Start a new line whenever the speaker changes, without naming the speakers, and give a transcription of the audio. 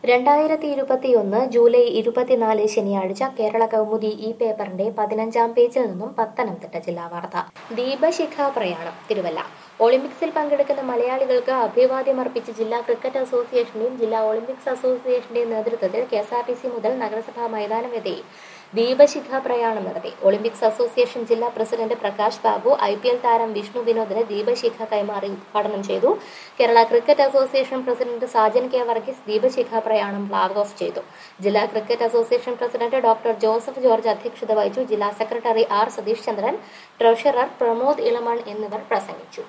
രണ്ടായിരത്തി ഇരുപത്തിയൊന്ന് ജൂലൈ ഇരുപത്തിനാല് ശനിയാഴ്ച കേരള കൗമുദി ഈ പേപ്പറിന്റെ പതിനഞ്ചാം പേജിൽ നിന്നും പത്തനംതിട്ട ജില്ലാ വാർത്ത ദീപശിഖ പ്രയാണം തിരുവല്ല ഒളിമ്പിക്സിൽ പങ്കെടുക്കുന്ന മലയാളികൾക്ക് അഭിവാദ്യമർപ്പിച്ച് ജില്ലാ ക്രിക്കറ്റ് അസോസിയേഷന്റെയും ജില്ലാ ഒളിമ്പിക്സ് അസോസിയേഷന്റെയും നേതൃത്വത്തിൽ K S R T C മുതൽ നഗരസഭാ മൈതാനം വരെ ദീപശിഖ പ്രയാണം നടത്തി ഒളിമ്പിക്സ് അസോസിയേഷൻ ജില്ലാ president Prakash Babu I P L താരം വിഷ്ണു വിനോദിന് ദീപശിഖ കൈമാറി ഉദ്ഘാടനം ചെയ്തു Kerala cricket association president Sajan K Varghese ദീപശിഖ പ്രയാണം ഫ്ലാഗ് ഓഫ് ചെയ്തു ജില്ലാ cricket association president doctor Joseph George അധ്യക്ഷത വഹിച്ചു ജില്ലാ secretary R Satheesh Chandran treasurer Pramod Elamon എന്നിവർ പ്രസംഗിച്ചു